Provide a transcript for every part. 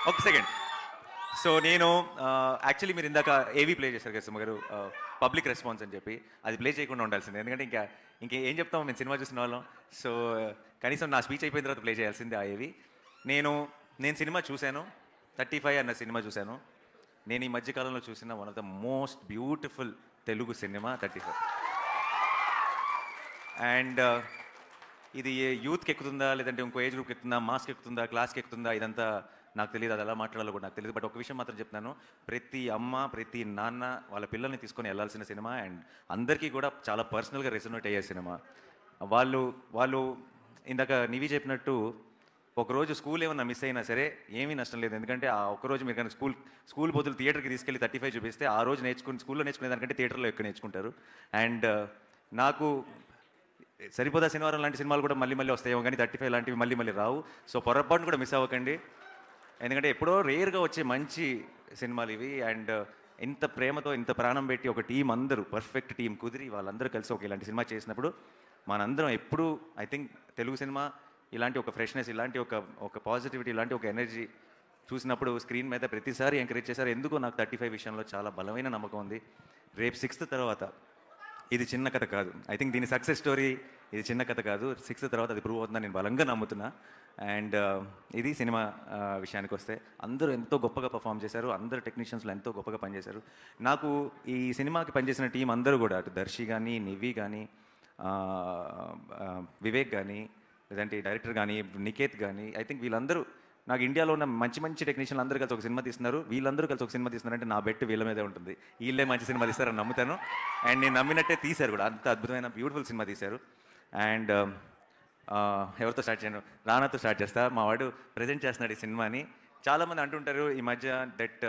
ఒక second so నేను actually మీరు ఇందాక ఏవి ప్లే చేశారు కదా సుమ గారు పబ్లిక్ రెస్పాన్స్ అని చెప్పి అది ప్లే చేయకుండా ఉండాల్సింది ఎందుకంటే ఇంకా ఇంకా ఏం చెప్తాం మేము సినిమా చూసిన వాళ్ళం సో కనీసం నా స్పీచ్ అయిపోయిన తర్వాత ప్లే చేయాల్సింది ఆ ఏవి నేను నేను సినిమా చూశాను థర్టీ ఫైవ్ అన్న సినిమా చూశాను నేను ఈ మధ్యకాలంలో చూసిన one of the most beautiful Telugu cinema thirty five and ఇది యూత్కి ఎక్కుతుందా లేదంటే ఇంకో ఏజ్ గ్రూప్కి ఎక్కుతుందా మాస్కి ఎక్కుతుందా క్లాస్కి ఎక్కుతుందా ఇదంతా నాకు తెలియదు అది ఎలా మాట్లాడాలో కూడా నాకు తెలియదు బట్ ఒక విషయం మాత్రం చెప్తున్నాను ప్రతి అమ్మ ప్రతి నాన్న వాళ్ళ పిల్లల్ని తీసుకొని వెళ్ళాల్సిన సినిమా అండ్ అందరికీ కూడా చాలా పర్సనల్గా రెసొనేట్ అయ్యే సినిమా వాళ్ళు వాళ్ళు ఇందాక నివి చెప్పినట్టు ఒకరోజు స్కూల్ ఏమన్నా మిస్ అయినా సరే ఏమీ నష్టం లేదు ఎందుకంటే ఆ ఒక్కరోజు మీరు కానీ స్కూల్ స్కూల్ బదులు థియేటర్కి తీసుకెళ్ళి థర్టీ ఫైవ్ చూపిస్తే ఆ రోజు నేర్చుకుని స్కూల్లో నేర్చుకునే దానికంటే థియేటర్లో ఎక్కువ నేర్చుకుంటారు అండ్ నాకు సరిపోదా శనివారం లాంటి సినిమాలు కూడా మళ్ళీ మళ్ళీ వస్తాయేమో కానీ థర్టీ ఫైవ్ లాంటివి మళ్ళీ మళ్ళీ రావు సో పొరపాటును కూడా మిస్ అవ్వకండి ఎందుకంటే ఎప్పుడో రేర్గా వచ్చే మంచి సినిమాలు ఇవి అండ్ ఇంత ప్రేమతో ఇంత ప్రాణం పెట్టి ఒక టీం అందరూ పర్ఫెక్ట్ టీం కుదిరి వాళ్ళందరూ కలిసి ఒక ఇలాంటి సినిమా చేసినప్పుడు మనందరం ఎప్పుడూ ఐ థింక్ తెలుగు సినిమా ఇలాంటి ఒక ఫ్రెష్నెస్ ఇలాంటి ఒక ఒక పాజిటివిటీ ఇలాంటి ఒక ఎనర్జీ చూసినప్పుడు స్క్రీన్ మీద ప్రతిసారి ఎంకరేజ్ చేశారు ఎందుకో నాకు థర్టీ ఫైవ్ విషయంలో చాలా బలమైన నమ్మకం ఉంది రేపు సిక్స్త్ తర్వాత ఇది చిన్న కథ కాదు ఐ థింక్ దీని సక్సెస్ స్టోరీ ఇది చిన్న కథ కాదు సిక్స్త్ తర్వాత అది ప్రూవ్ అవుతుందని నేను బలంగా నమ్ముతున్నా అండ్ ఇది సినిమా ఆ, విషయానికి వస్తే అందరూ ఎంతో గొప్పగా పర్ఫామ్ చేశారు అందరు టెక్నీషియన్స్లో ఎంతో గొప్పగా పనిచేశారు నాకు ఈ సినిమాకి పనిచేసిన టీం అందరూ కూడా అటు దర్శి కానీ నివి కానీ ఆ, ఆ, వివేక్ కానీ లేదంటే డైరెక్టర్ కానీ నికేత్ కానీ ఐ థింక్ వీళ్ళందరూ నాకు ఇండియాలో ఉన్న మంచి మంచి టెక్నీషియన్లు అందరూ కలిసి ఒక సినిమా తీస్తున్నారు వీళ్ళందరూ కలిసి ఒక సినిమా తీస్తున్నారంటే నా బెట్ వీళ్ళ మీదే ఉంటుంది వీళ్ళే మంచి సినిమా తీస్తారని నమ్ముతాను అండ్ నేను నమ్మినట్టే తీశారు కూడా అంత అద్భుతమైన బ్యూటిఫుల్ సినిమా తీశారు అండ్ ఎవరితో స్టార్ట్ చేయను రానాతో స్టార్ట్ చేస్తా మా వాడు ప్రజెంట్ చేస్తున్నాడు ఈ సినిమాని చాలామంది అంటుంటారు ఈ మధ్య దట్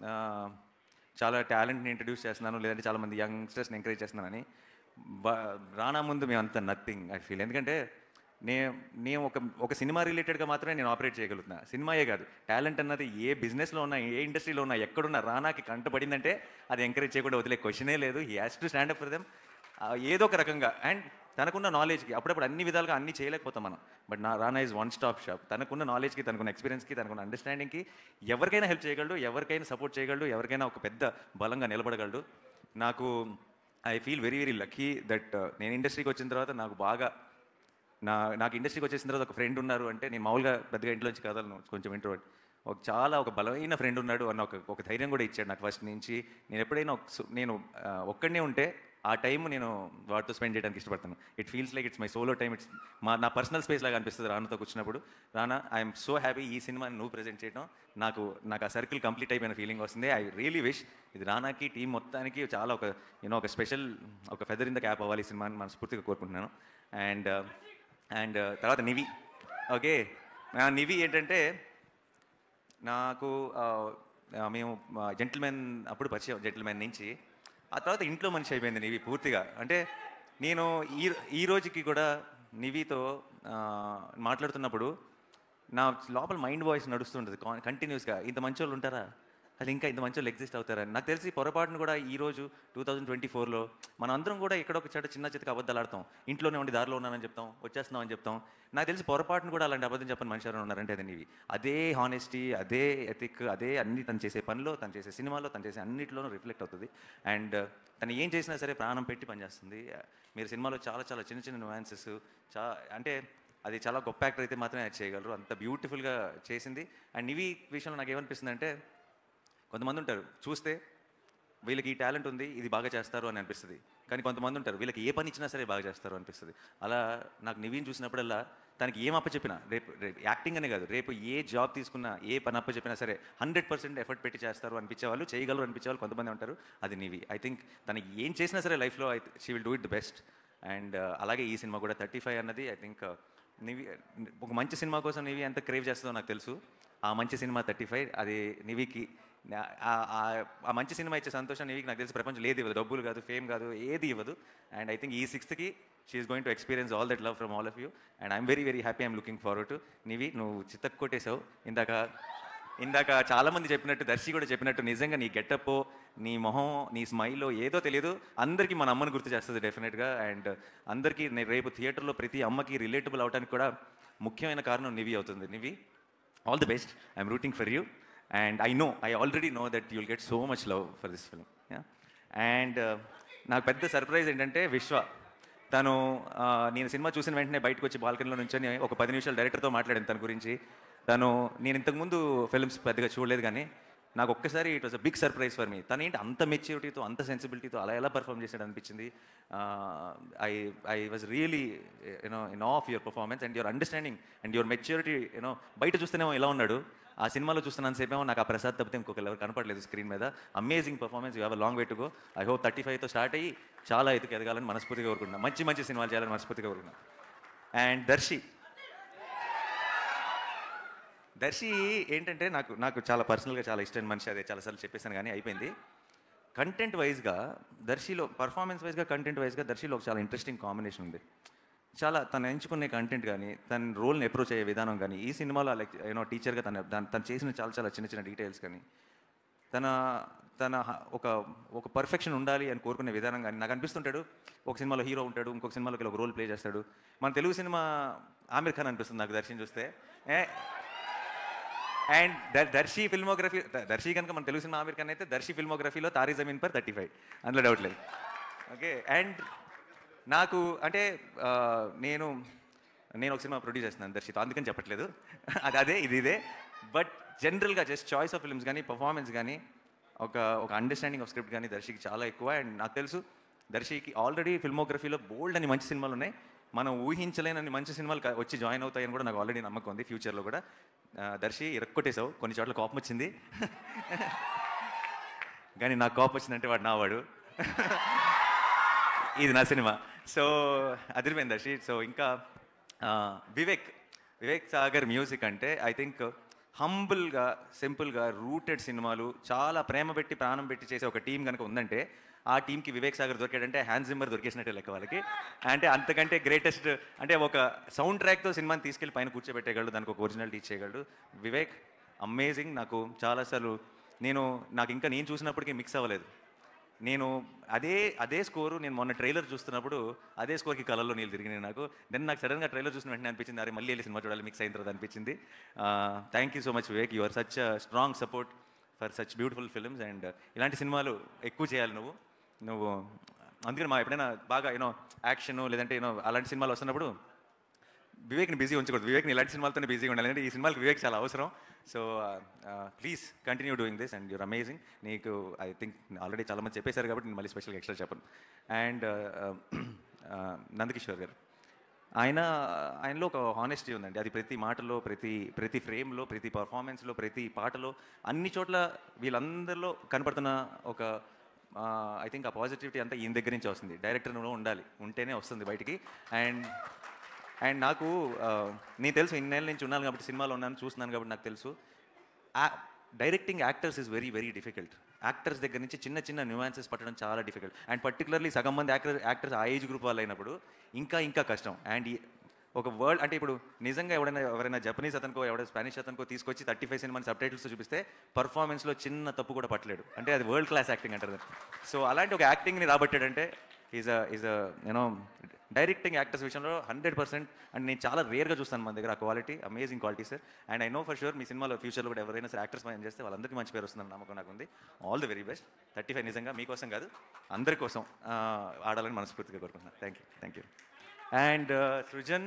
చాలా టాలెంట్ని ఇంట్రడ్యూస్ చేస్తున్నాను లేదంటే చాలామంది యంగ్స్టర్స్ని ఎంకరేజ్ చేస్తున్నానని బ- రానా ముందు మేము అంత నథింగ్ ఐ ఫీల్ ఎందుకంటే నే నేను ఒక ఒక సినిమా రిలేటెడ్గా మాత్రమే నేను ఆపరేట్ చేయగలుగుతున్నా సినిమాయే కాదు టాలెంట్ అన్నది ఏ బిజినెస్లో ఉన్నా ఏ ఇండస్ట్రీలో ఉన్నా ఎక్కడున్నా రానాకి కంటపడిందంటే అది ఎంకరేజ్ చేయకుండా వదిలే క్వశ్చనే లేదు he has to stand up for them ఏదో ఒక రకంగా అండ్ తనకున్న నాలెడ్జ్కి అప్పుడప్పుడు అన్ని విధాలుగా అన్ని చేయలేకపోతాం మనం బట్ నా Rana is one stop shop తనకున్న నాలెడ్జ్కి తనకున్న ఎక్స్పీరియన్స్కి తనకున్న అండర్స్టాండింగ్కి ఎవరికైనా హెల్ప్ చేయగలడు ఎవరికైనా సపోర్ట్ చేయగలడు ఎవరికైనా ఒక పెద్ద బలంగా నిలబడగలడు నాకు I feel very very lucky that నేను ఇండస్ట్రీకి వచ్చిన తర్వాత నాకు బాగా నా నాకు ఇండస్ట్రీకి వచ్చేసిన తర్వాత ఒక ఫ్రెండ్ ఉన్నారు అంటే నేను మామూలుగా పెద్దగా ఇంట్లోంచి కదలను కొంచెం ఇంట్రోవర్ట్ ఒక చాలా ఒక బలమైన ఫ్రెండ్ ఉన్నాడు అన్న ఒక ఒక ధైర్యం కూడా ఇచ్చాడు నాకు ఫస్ట్ నుంచి నేను ఎప్పుడైనా ఒక సు- నేను ఆ, ఒక్కడనే ఉంటే ఆ టైం నేను వాటితో స్పెండ్ చేయడానికి ఇష్టపడతాను it feels like it's my solo time it's మా నా పర్సనల్ స్పేస్ లాగా అనిపిస్తుంది రానాతో కూర్చున్నప్పుడు రానా ఐఎమ్ సో హ్యాపీ ఈ సినిమాని నువ్వు ప్రజెంట్ చేయడం నాకు నాకు ఆ సర్కిల్ కంప్లీట్ అయిపోయిన ఫీలింగ్ వస్తుంది ఐ రియలీ విష్ ఇది రానాకి టీం మొత్తానికి చాలా ఒక యూనో ఒక స్పెషల్ ఒక ఫెదర్ ఇన్ ద క్యాప్ అవ్వాలి ఈ సినిమాని మనస్ఫూర్తిగా కోరుకుంటున్నాను అండ్ అండ్ తర్వాత నివి ఓకే నా నివి ఏంటంటే నాకు ఆ, ఆ, మేము జెంటిల్మెన్ అప్పుడు పరిచయం జెంటిల్మెన్ నుంచి ఆ తర్వాత ఇంట్లో మనిషి అయిపోయింది నివి పూర్తిగా అంటే నేను ఈ ఈ రోజుకి కూడా నివితో ఆ, మాట్లాడుతున్నప్పుడు నా లోపల మైండ్ వాయిస్ నడుస్తుంటుంది కంటిన్యూస్గా ఇంత మంచి వాళ్ళు ఉంటారా అది ఇంకా ఇంత మంచి వాళ్ళు ఎగ్జిస్ట్ అవుతారని నాకు తెలిసి పొరపాటును కూడా ఈ రోజు టూ థౌజండ్ ట్వంటీ ఫోర్లో మన అందరం కూడా ఎక్కడో ఒక చోట చిన్న చితక అబద్ధాలు ఆడతాం ఇంట్లోనే ఉండి దారిలో ఉన్నానని చెప్తాం వచ్చేస్తున్నాం అని చెప్తాం నాకు తెలిసి పొరపాటును కూడా అలాంటి అబద్ధం చెప్పని మనిషి ఎవరైనా ఉన్నారంటే అది నీవి అదే హానెస్టీ అదే ఎథిక్ అదే అన్ని తను చేసే పనిలో తను చేసే సినిమాలో తను చేసే అన్నింటిలోనూ రిఫ్లెక్ట్ అవుతుంది అండ్ తను ఏం చేసినా సరే ప్రాణం పెట్టి పనిచేస్తుంది మీరు సినిమాలో చాలా చాలా చిన్న చిన్న నువాన్సెస్ చా అంటే అది చాలా గొప్ప యాక్టర్ అయితే మాత్రమే అది చేయగలరు అంత బ్యూటిఫుల్గా చేసింది అండ్ ఇవి విషయంలో నాకు ఏమనిపిస్తుంది అంటే కొంతమంది ఉంటారు చూస్తే వీళ్ళకి ఈ టాలెంట్ ఉంది ఇది బాగా చేస్తారు అని అనిపిస్తుంది కానీ కొంతమంది ఉంటారు వీళ్ళకి ఏ పని ఇచ్చినా సరే బాగా చేస్తారు అనిపిస్తుంది అలా నాకు నివీన్ చూసినప్పుడల్లా తనకి ఏం అప్పచెప్పినా రేపు రేపు యాక్టింగ్ అనే కాదు రేపు ఏ జాబ్ తీసుకున్నా ఏ పని అప్పచెప్పినా సరే హండ్రెడ్ పర్సెంట్ ఎఫర్ట్ పెట్టి చేస్తారు అనిపించేవాళ్ళు చేయగలరు అనిపించేవాళ్ళు కొంతమంది ఉంటారు అది నివి ఐ థింక్ తనకి ఏం చేసినా సరే లైఫ్లో I she will do it the best and అలాగే ఈ సినిమా కూడా థర్టీ ఫైవ్ అన్నది ఐ థింక్ నివి ఒక మంచి సినిమా కోసం నివి ఎంత క్రేవ్ చేస్తుందో నాకు తెలుసు ఆ మంచి సినిమా థర్టీ ఫైవ్ అది నివికి నా- ఆ- ఆ- ఆ మంచి సినిమా ఇచ్చే సంతోషం నీకు నాకు తెలిసి ప్రపంచం ఏది ఇవ్వదు డబ్బులు కాదు ఫేమ్ కాదు ఏది ఇవ్వదు అండ్ ఐ థింక్ ఈ సిక్స్త్కి she's going to experience all that love from all of you and I'm very very happy I'm looking forward to నీవి నువ్వు చిత్తకు కొట్టేశావు ఇందాక ఇందాక చాలా మంది చెప్పినట్టు దర్శి కూడా చెప్పినట్టు నిజంగా నీ గెటప్ నీ మొహం నీ స్మైల్ ఏదో తెలియదు అందరికీ మన అమ్మని గుర్తు చేస్తుంది డెఫినెట్గా అండ్ అందరికీ నేను రేపు థియేటర్లో ప్రతి అమ్మకి రిలేటబుల్ అవడానికి కూడా ముఖ్యమైన కారణం నివి అవుతుంది నివి all the best I'm rooting for you and I know I already know that you'll get so much love for this film and నాకు పెద్ద సర్ప్రైజ్ ఏంటంటే విశ్వ తను ఆ, నేను సినిమా చూసిన వెంటనే బయటకు వచ్చి బాల్కనీలో నుంచొని ఒక పది నిమిషాలు డైరెక్టర్తో మాట్లాడాను తన గురించి తను నేను ఇంతకుముందు ఫిల్మ్స్ పెద్దగా చూడలేదు కానీ నాకు ఒక్కసారి it was a big surprise for me తను ఏంటి అంత మెచ్యూరిటీతో అంత సెన్సిబిలిటీతో అలా ఎలా పర్ఫామ్ చేశాడు అనిపించింది I I was really you know in of your performance and your understanding and your maturity you know బయట చూస్తేనేమో ఎలా ఉన్నాడు ఆ సినిమాలో చూస్తున్నాను సేపేమో నాకు ఆ ప్రసాద్ తప్పితే ఇంకొక ఎవరు కనపడలేదు స్క్రీన్ మీద amazing performance you have long way to go I hope thirty ఫైవ్తో స్టార్ట్ అయ్యి చాలా ఎదుగు ఎదగాలని మనస్ఫూర్తిగా కోరుకుంటున్నాను మంచి మంచి సినిమాలు చేయాలని మనస్ఫూర్తిగా కోరుకుంటున్నాను అండ్ దర్శి దర్శి ఏంటంటే నాకు నాకు చాలా పర్సనల్గా చాలా ఇష్టమైన మనిషి అదే చాలాసార్లు చెప్పేశాను కానీ అయిపోయింది కంటెంట్ వైజ్గా దర్శిలో పర్ఫార్మెన్స్ వైజ్గా కంటెంట్ వైజ్గా దర్శిలో ఒక చాలా ఇంట్రెస్టింగ్ కాంబినేషన్ ఉంది చాలా తను ఎంచుకునే కంటెంట్ కానీ తన రోల్ని అప్రోచ్ అయ్యే విధానం కానీ ఈ సినిమాలో లైక్ యూనో టీచర్గా తన దాని- తను చేసిన చాలా చాలా చిన్న చిన్న డీటెయిల్స్ కానీ తన తన హ- ఒక ఒక పర్ఫెక్షన్ ఉండాలి అని కోరుకునే విధానం కానీ నాకు అనిపిస్తుంటాడు ఒక సినిమాలో హీరో ఉంటాడు ఇంకొక సినిమాలోకి ఒక రోల్ ప్లే చేస్తాడు మన తెలుగు సినిమా ఆమిర్ ఖాన్ అనిపిస్తుంది నాకు దర్శనం చూస్తే ఏ అండ్ దర్శి ఫిల్మోగ్రఫీ దర్శి కనుక మన తెలుగు సినిమా ఆమిర్ ఖాన్ అయితే దర్శి ఫిల్మోగ్రఫీలో తారీ జమీన్ పర్ థర్టీ ఫైవ్ అందులో డౌట్ లేదు ఓకే అండ్ నాకు అంటే ఆ, నేను నేను ఒక సినిమా ప్రొడ్యూస్ చేస్తున్నాను దర్శితో అందుకని చెప్పట్లేదు అది అదే ఇది ఇదే బట్ జనరల్గా జస్ట్ చాయిస్ ఆఫ్ ఫిల్మ్స్ కానీ పర్ఫార్మెన్స్ కానీ ఒక ఒక అండర్స్టాండింగ్ ఆఫ్ స్క్రిప్ట్ కానీ దర్శికి చాలా ఎక్కువ అండ్ నాకు తెలుసు దర్శికి ఆల్రెడీ ఫిల్మోగ్రఫీలో బోల్డ్ అని మంచి సినిమాలు ఉన్నాయి మనం ఊహించలేనన్ని మంచి సినిమాలు క- వచ్చి జాయిన్ అవుతాయని కూడా నాకు ఆల్రెడీ నమ్మకం ఉంది ఫ్యూచర్లో కూడా ఆ, దర్శి ఇరక్కొట్టేశావు కొన్ని చోట్ల కోపం వచ్చింది కానీ నాకు కోపం వచ్చిందంటే వాడు నా వాడు ఇది నా సినిమా సో అదిరిపోయింది దర్శి సో ఇంకా ఆ, వివేక్ వివేక్ సాగర్ మ్యూజిక్ అంటే ఐ థింక్ హంబుల్గా సింపుల్గా రూటెడ్ సినిమాలు చాలా ప్రేమ పెట్టి ప్రాణం పెట్టి చేసే ఒక టీం కనుక ఉందంటే ఆ టీంకి వివేక్ సాగర్ దొరికాడంటే హ్యాండ్ జిమ్మర్ దొరికేసినట్టే లెక్క వాళ్ళకి అంటే అంతకంటే గ్రేటెస్ట్ అంటే ఒక సౌండ్ ట్రాక్తో సినిమాని తీసుకెళ్ళి పైన కూర్చోబెట్టేయగలడు దానికి ఒక ఒరిజినాలిటీ ఇచ్చేయగలడు వివేక్ అమేజింగ్ నాకు చాలాసార్లు నేను నాకు ఇంకా నేను చూసినప్పటికీ మిక్స్ అవ్వలేదు నేను అదే అదే స్కోరు నేను మొన్న ట్రైలర్ చూస్తున్నప్పుడు అదే స్కోర్కి కలర్లో నీళ్ళు తిరిగినాయి నాకు దెన్ నాకు సడన్గా ట్రైలర్ చూసిన వెంటనే అనిపించింది అరే మళ్ళీ వెళ్ళి సినిమా చూడాలి మిక్స్ అయిన తర్వాత అనిపించింది thank you so much Vivek you are such strong support for such beautiful films and ఇలాంటి సినిమాలు ఎక్కువ చేయాలి నువ్వు నువ్వు అందుకని మా ఎప్పుడైనా బాగా యూనో యాక్షన్ లేదంటే యూనో అలాంటి సినిమాలు వస్తున్నప్పుడు వివేక్ని బిజీ ఉంచకూడదు వివేక్ని ఇలాంటి సినిమాలతోనే బిజీగా ఉండాలి అంటే ఈ సినిమాకి వివేక్ చాలా అవసరం so please continue doing this and you're amazing నీకు ఐ థింక్ ఆల్రెడీ చాలా మంది చెప్పేశారు కాబట్టి నేను మళ్ళీ స్పెషల్గా ఎక్స్ట్రా చెప్పను అండ్ నందకిషోర్ గారు ఆయన ఆయనలో ఒక హానెస్టీ ఉందండి అది ప్రతి మాటలో ప్రతి ప్రతి ఫ్రేమ్లో ప్రతి పర్ఫార్మెన్స్లో ప్రతి పాటలో అన్ని చోట్ల వీళ్ళందరిలో కనపడుతున్న ఒక ఐ థింక్ ఆ పాజిటివిటీ అంతా ఈయన దగ్గర నుంచి వస్తుంది డైరెక్టర్లో ఉండాలి ఉంటేనే వస్తుంది బయటికి అండ్ అండ్ నాకు ఆ, నేను తెలుసు ఇన్నేళ్ళ నుంచి ఉన్నాను కాబట్టి సినిమాలో ఉన్నాను చూస్తున్నాను కాబట్టి నాకు తెలుసు directing actors is very very difficult actors దగ్గర నుంచి చిన్న చిన్న న్యూయాన్సెస్ పట్టడం చాలా డిఫికల్ట్ అండ్ పర్టికులర్లీ సగం మంది యాక్టర్ యాక్టర్స్ ఆ ఏజ్ గ్రూప్ వాళ్ళు అయినప్పుడు ఇంకా ఇంకా కష్టం అండ్ ఈ- ఒక వరల్డ్ అంటే ఇప్పుడు నిజంగా ఎవడైనా ఎవరైనా జపనీస్ అతనికో ఎవడైనా స్పానిష్ అతనికో తీసుకొచ్చి థర్టీ ఫైవ్ సినిమాని సబ్ టైటిల్స్ చూపిస్తే పర్ఫార్మెన్స్లో చిన్న తప్పు కూడా పట్టలేడు అంటే అది వరల్డ్ క్లాస్ యాక్టింగ్ అంటారు సో అలాంటి ఒక యాక్టింగ్ని రాబట్టాడంటే is a is a you know directing actors విషయంలో హండ్రెడ్ పర్సెంట్ అండ్ నేను చాలా రేర్గా చూస్తాను మన దగ్గర ఆ quality amazing quality sir and I know for sure మీ సినిమాలో ఫ్యూచర్లో కూడా ఎవరైనా సరే యాక్టర్స్ పని చేస్తే వాళ్ళందరికీ మంచి పేరు వస్తుందని నమ్మకం నాకు ఉంది all the very best thirty five నిజంగా మీకోసం కాదు అందరి కోసం ఆ, ఆడాలని మనస్ఫూర్తిగా కోరుకుంటున్నాను thank you thank you and Srujan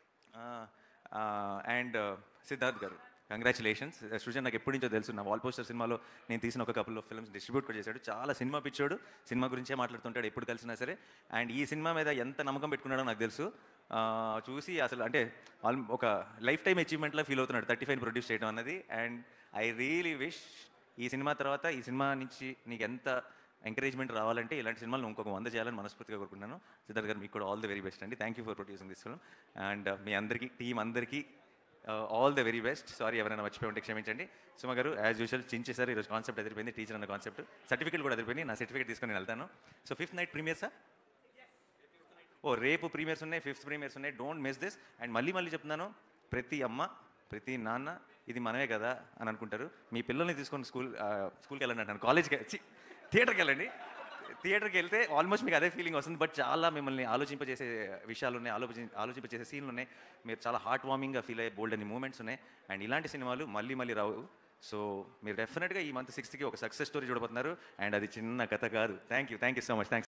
and Siddharth garu congratulations Srujan నాకు ఎప్పటి నుంచో తెలుసు నా వాల్ పోస్టర్ సినిమాలో నేను తీసిన ఒక కపుల్ ఆఫ్ ఫిల్మ్స్ డిస్ట్రిబ్యూట్ కూడా చేశాడు చాలా సినిమా పిచ్చోడు సినిమా గురించే మాట్లాడుతుంటాడు ఎప్పుడు కలిసినా సరే అండ్ ఈ సినిమా మీద ఎంత నమ్మకం పెట్టుకున్నాడో నాకు తెలుసు ఆ, చూసి అసలు అంటే ఆల్ ఒక లైఫ్ టైం అచీవ్మెంట్లో ఫీల్ అవుతున్నాడు థర్టీ ఫైవ్ ప్రొడ్యూస్ చేయడం అన్నది అండ్ ఐ రియలీ విష్ ఈ సినిమా తర్వాత ఈ సినిమా నుంచి నీకు ఎంత ఎంకరేజ్మెంట్ రావాలంటే ఇలాంటి సినిమాలు నువ్వు ఇంకొక వంద చేయాలని మనస్ఫూర్తిగా కోరుకుంటున్నాను సిద్ధార్థ్ గారు మీకు కూడా ఆల్ ది వెరీ బెస్ట్ అండి thank you for producing this film and మీ అందరికీ టీం అందరికీ all the very best sorry ఎవరైనా మర్చిపోయి ఉంటే క్షమించండి సుమ గారు యాజ్ యూజువల్ చించేసారు ఈరోజు కాన్సెప్ట్ ఎదిరిపోయింది టీచర్ అన్న కాన్సెప్ట్ సర్టిఫికేట్ కూడా ఎదిరిపోయింది నా సర్టిఫికేట్ తీసుకొని నేను వెళ్తాను so fifth night premiere sir ఓ రేపు ప్రీమియర్స్ ఉన్నాయి ఫిఫ్త్ ప్రీమియర్స్ ఉన్నాయి డోంట్ మిస్ దిస్ అండ్ మళ్ళీ మళ్ళీ చెప్తున్నాను ప్రతి అమ్మ ప్రతి నాన్న ఇది మనమే కదా అని అనుకుంటారు మీ పిల్లల్ని తీసుకొని స్కూల్ ఆ, స్కూల్కి వెళ్ళండి అంటాను కాలేజ్కి థియేటర్కి వెళ్ళండి థియేటర్కి వెళ్తే ఆల్మోస్ట్ మీకు అదే ఫీలింగ్ వస్తుంది బట్ చాలా మిమ్మల్ని ఆలోచింపజేసే విషయాలు ఉన్నాయి ఆలోచించి ఆలోచింపజేసే సీన్లు ఉన్నాయి మీరు చాలా హార్ట్ వార్మింగ్గా ఫీల్ అయ్యే బోల్డ్ అని మూమెంట్స్ ఉన్నాయి అండ్ ఇలాంటి సినిమాలు మళ్ళీ మళ్ళీ రావు సో మీరు డెఫినెట్గా ఈ మంత్ సిక్స్త్కి ఒక సక్సెస్ స్టోరీ చూడబోతున్నారు అండ్ అది చిన్న కథ కాదు thank you thank you so much thanks